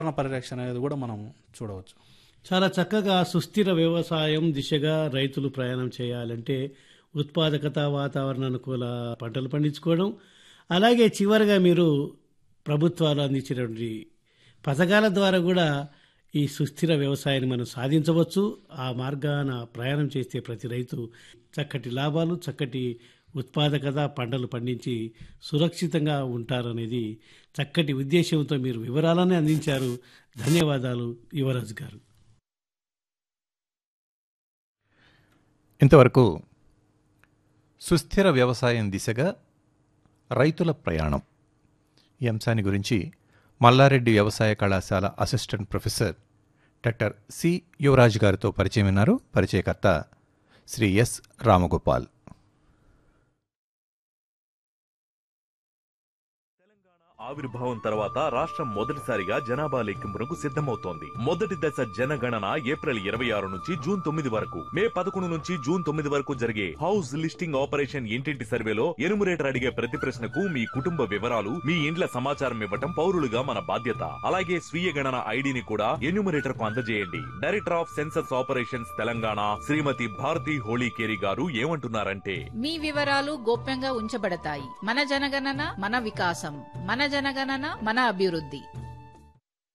పరిరక్షణ అనేది కూడా మనం చూడవచ్చు చాలా చక్కగా సుస్థిర వ్యవసాయం దిశగా రైతులు ప్రయాణం చేయాలంటే ఉత్పాదకత వాతావరణ అనుకూల పంటలు పండించుకోవడం అలాగే చివరిగా మీరు ప్రభుత్వాలు అందించినటువంటి పథకాల ద్వారా కూడా ఈ సుస్థిర వ్యవసాయాన్ని మనం సాధించవచ్చు ఆ మార్గాన ప్రయాణం చేస్తే ప్రతి రైతు చక్కటి లాభాలు చక్కటి ఉత్పాదకత పంటలు పండించి సురక్షితంగా ఉంటారనేది చక్కటి ఉద్దేశంతో మీరు వివరాలనే అందించారు ధన్యవాదాలు యువరాజు గారు ఇంతవరకు సుస్థిర వ్యవసాయం దిశగా రైతుల ప్రయాణం ఈ అంశాన్ని గురించి మల్లారెడ్డి వ్యవసాయ కళాశాల assistant professor doctor C Yuvaraj గారితో పరిచయం విన్నారు పరిచయకర్త శ్రీ ఎస్ రామగోపాల్ ఆవిర్భావం తర్వాత రాష్ట్రం మొదటిసారిగా జనాభా లెక్కింపునకు సిద్ధమవుతోంది మొదటి దశ జనగణన ఏప్రిల్ ఇరవై ఆరు నుంచి జూన్ తొమ్మిది వరకు మే పదకొండు నుంచి జూన్ తొమ్మిది వరకు జరిగే హౌస్ లిస్టింగ్ ఆపరేషన్ ఇంటింటి సర్వేలో ఎనుమరేటర్ అడిగే ప్రతి ప్రశ్నకు మీ కుటుంబ వివరాలు మీ ఇండ్ల సమాచారం ఇవ్వటం పౌరులుగా మన బాధ్యత అలాగే స్వీయ గణన ఐడిని కూడా ఎన్యూమరేటర్ కు అందజేయండి director of census operations Telangana Shrimati Bharati Holikeri garu ఏమంటున్నారంటే మీ వివరాలు గోప్యంగా ఉంచబడతాయి మన జనగణన మన వికాసం మన జనగణన మన అభివృద్ధి